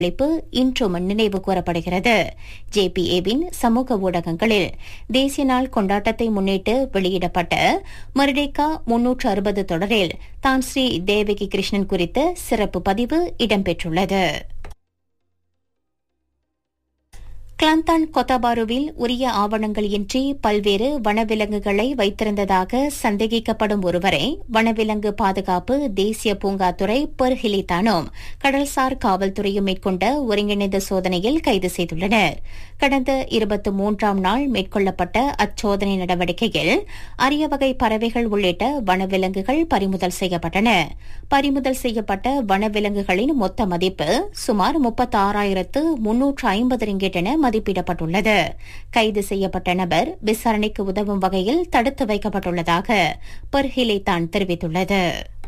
அழைப்பு இன்றும் நினைவு கூறப்படுகிறது ஜேபிஏவின் சமூக ஊடகங்களில் தேசிய நாள் கொண்டாட்டத்தை முன்னிட்டு வெளியிடப்பட்ட மருடேக்கா முன்னூற்று அறுபது தொடரில் தான் ஸ்ரீ தேவகி கிருஷ்ணன் குறித்த சிறப்பு பதிவு இடம்பெற்றுள்ளது கிளந்தான் கொத்தபாருவில் உரிய ஆவணங்கள் இன்றி பல்வேறு வனவிலங்குகளை வைத்திருந்ததாக சந்தேகிக்கப்படும் ஒருவரை வனவிலங்கு பாதுகாப்பு தேசிய பூங்காத்துறை பெர்ஹிலித்தானும் கடல்சார் காவல்துறையும் மேற்கொண்ட ஒருங்கிணைந்த சோதனையில் கைது செய்துள்ளனர் கடந்த இருபத்தி மூன்றாம் நாள் மேற்கொள்ளப்பட்ட அச்சோதனை நடவடிக்கையில் அரிய வகை பறவைகள் உள்ளிட்ட வனவிலங்குகள் பறிமுதல் செய்யப்பட்டன பறிமுதல் செய்யப்பட்ட வனவிலங்குகளின் மொத்த மதிப்பு சுமார் முப்பத்தாறாயிரத்து முன்னூற்று ஐம்பது ரிங்கெட் என மதிப்பிடப்பட்டுள்ளது கைது செய்யப்பட்ட நபர் விசாரணைக்கு உதவும் வகையில் தடுத்து வைக்கப்பட்டுள்ளதாக பெர்ஹிலே தான் தெரிவித்துள்ளது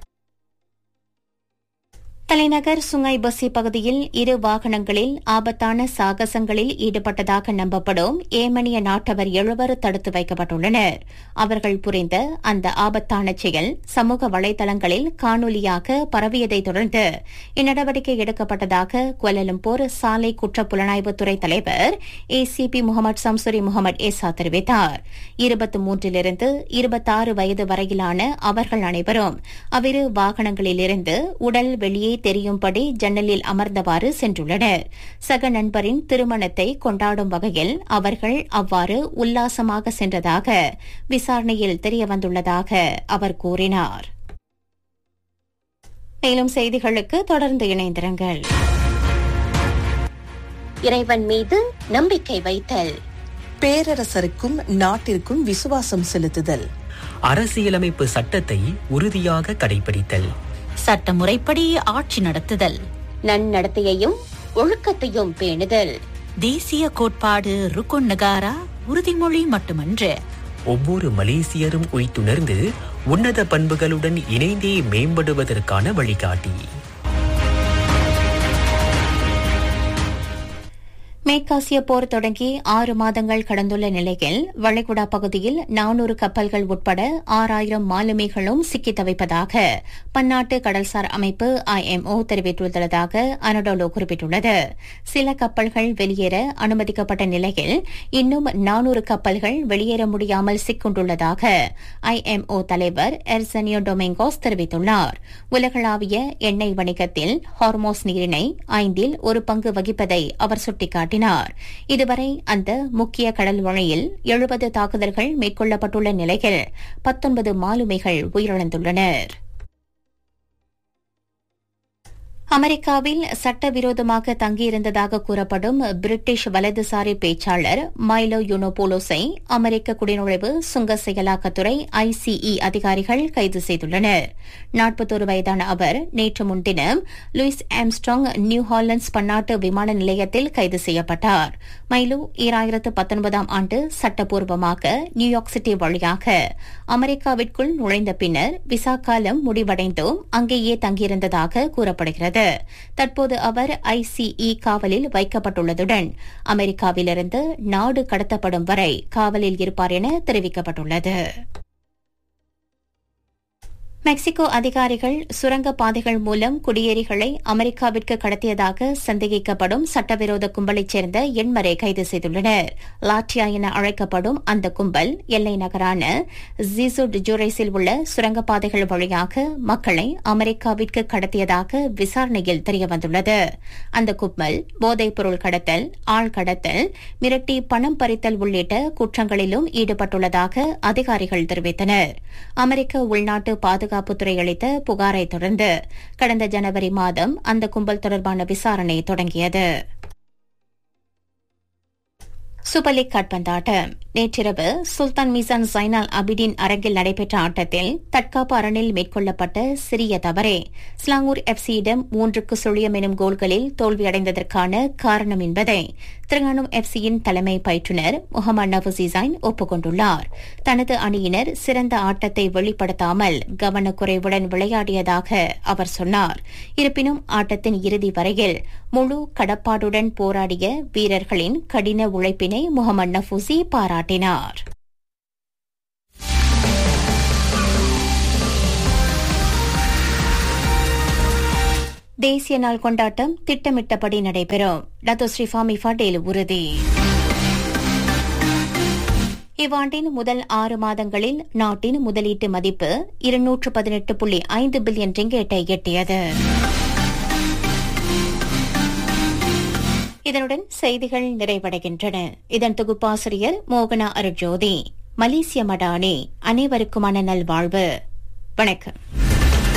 தலைநகர் சுங்கை பசி பகுதியில் இரு வாகனங்களில் ஆபத்தான சாகசங்களில் ஈடுபட்டதாக நம்பப்படும் ஏமனிய நாட்டவர் எழுவர் தடுத்து வைக்கப்பட்டுள்ளனர் அவர்கள் புரிந்த அந்த ஆபத்தான செயல் சமூக வலைதளங்களில் காணொலியாக பரவியதை தொடர்ந்து இந்நடவடிக்கை எடுக்கப்பட்டதாக குவலலம்பூர் சாலை குற்ற புலனாய்வுத்துறை தலைவர் ACP Mohamed Shamsuri Mohamed Isa தெரிவித்தார் இருபத்தி மூன்றிலிருந்து இருபத்தாறு வயது வரையிலான அவர்கள் அனைவரும் அவ்விரு வாகனங்களிலிருந்து உடல் வெளியே தெரியும்படி ஜன்னலில் அமர்ந்தவாறு சென்றுள்ளனர் சக நண்பரின் திருமணத்தை கொண்டாடும் வகையில் அவர்கள் அவ்வாறு உல்லாசமாக சென்றதாக விசாரணையில் தெரியவந்துள்ளதாக அவர் கூறினார் மேலும் செய்திகளுக்கு தொடர்ந்து இணைந்திருங்கள் இறைவன் மீது நம்பிக்கை வைத்தல் பேரரசருக்கும் நாட்டிற்கும் விசுவாசம் செலுத்துதல் அரசியலமைப்பு சட்டத்தை உறுதியாக கடைபிடித்தல் சட்டமுறைப்படி ஆட்சி நடத்துதல் நன்னடத்தையையும் ஒழுக்கத்தையும் பேணுதல் தேசிய கோட்பாடு ருக்குன் நகாரா உறுதிமொழி மட்டுமன்று ஒவ்வொரு மலேசியரும் உய்த்துணர்ந்து உன்னத பண்புகளுடன் இணைந்தே மேம்படுவதற்கான வழிகாட்டி மேற்காசிய போர் தொடங்கி ஆறு மாதங்கள் கடந்துள்ள நிலையில் வளைகுடா பகுதியில் நானூறு கப்பல்கள் உட்பட ஆறாயிரம் மாலுமிகளும் சிக்கித் தவிப்பதாக பன்னாட்டு கடல்சார் அமைப்பு ஐஎம்ஓ தெரிவித்துள்ளதாக அனடோலோ குறிப்பிட்டுள்ளது சில கப்பல்கள் வெளியேற அனுமதிக்கப்பட்ட நிலையில் இன்னும் நானூறு கப்பல்கள் வெளியேற முடியாமல் சிக்குண்டுள்ளதாக ஐஎம்ஓ தலைவர் எர்சனியோ டொமிங்கோஸ் தெரிவித்துள்ளார் உலகளாவிய எண்ணெய் வணிகத்தில் ஹார்மோஸ் நீரிணை ஐந்தில் ஒரு பங்கு வகிப்பதை அவர் சுட்டிக்காட்டினார் காட்டினார் இதுவரை அந்த முக்கிய கடல் வழியில் எழுபது தாக்குதல்கள் மேற்கொள்ளப்பட்டுள்ள நிலையில் பத்தொன்பது மாலுமிகள் உயிரிழந்துள்ளனர் அமெரிக்காவில் சட்டவிரோதமாக தங்கியிருந்ததாக கூறப்படும் பிரிட்டிஷ் வலதுசாரி பேச்சாளர் மைலோ யுனோபோலோஸை அமெரிக்க குடிநுழைவு சுங்க செயலாக்கத்துறை ஐசிஇ அதிகாரிகள் கைது செய்துள்ளனர் நாற்பத்தோரு வயதான அவர் நேற்று முன்தினம் லூயிஸ் ஆம்ஸ்ட்ராங் நியூ ஹாலண்ட்ஸ் பன்னாட்டு விமான நிலையத்தில் கைது செய்யப்பட்டார் மைலோ ஈராயிரத்து பத்தொன்பதாம் ஆண்டு சட்டப்பூர்வமாக நியூயார்க் சிட்டி வழியாக அமெரிக்காவிற்குள் நுழைந்த பின்னர் விசா காலம் முடிவடைந்தும் அங்கேயே தங்கியிருந்ததாக கூறப்படுகிறது தற்போது அவர் ஐசிஇ காவலில் வைக்கப்பட்டுள்ளதுடன் அமெரிக்காவிலிருந்து நாடு கடத்தப்படும் வரை காவலில் இருப்பார் என தெரிவிக்கப்பட்டுள்ளது மெக்சிகோ அதிகாரிகள் சுரங்க பாதைகள் மூலம் குடியேறிகளை அமெரிக்காவிற்கு கடத்தியதாக சந்தேகிக்கப்படும் சட்டவிரோத கும்பலைச் சேர்ந்த எண்மரை கைது செய்துள்ளனர் லாட்டியா என அழைக்கப்படும் அந்த கும்பல் எல்லை நகரான ஜிசு டிஜோரைஸில் உள்ள சுரங்கப்பாதைகள் வழியாக மக்களை அமெரிக்காவிற்கு கடத்தியதாக விசாரணையில் தெரியவந்துள்ளது அந்த கும்பல் போதைப் பொருள் கடத்தல் ஆள் கடத்தல் மிரட்டி பணம் பறித்தல் உள்ளிட்ட குற்றங்களிலும் ஈடுபட்டுள்ளதாக அதிகாரிகள் தெரிவித்தனர் அமெரிக்க உள்நாட்டு பாதுகாப்பு பாதுகாப்புத்துறை அளித்த புகாரை தொடர்ந்து கடந்த ஜனவரி மாதம் அந்த கும்பல் தொடர்பான விசாரணை தொடங்கியது சூப்பர் லீக் காட்பந்தாட்டம் நேற்றிரவு சுல்தான் மீசான் சைனால் அபிடின் அரங்கில் நடைபெற்ற ஆட்டத்தில் தற்காப்பு அரணில் மேற்கொள்ளப்பட்ட சிறிய தவறே ஸ்லாங்கூர் எஃப்சியிடம் மூன்றுக்கு சுழியம் எனும் கோல்களில் தோல்வியடைந்ததற்கான காரணம் என்பதை திருங்கானும் எஃப்சியின் தலைமை பயிற்றுநர் முகமது நவசீசைன் ஒப்புக்கொண்டுள்ளார் தனது அணியினர் சிறந்த ஆட்டத்தை வெளிப்படுத்தாமல் கவனக்குறைவுடன் விளையாடியதாக அவர் சொன்னார் இருப்பினும் ஆட்டத்தின் இறுதி வரையில் முழு கடப்பாடுடன் போராடிய வீரர்களின் கடின உழைப்பினை முகமது நஃபூசி பாராட்டினார் தேசிய நாள் கொண்டாட்டம் திட்டமிட்டபடி நடைபெறும் டத்தோ ஸ்ரீஃபாமி ஃபடேல் உறுதி இவ்வாண்டின் முதல் ஆறு மாதங்களில் நாட்டின் முதலீட்டு மதிப்பு இருநூற்று பதினெட்டு புள்ளி ஐந்து பில்லியன் ரிங்கேட்டை எட்டியது இதனுடன் செய்திகள் நிறைவடைகின்றன இதன் தொகுப்பாசிரியர் மோகனா அருஜோதி மலேசிய மடானி அனைவருக்குமான நல்வாழ்வு வணக்கம்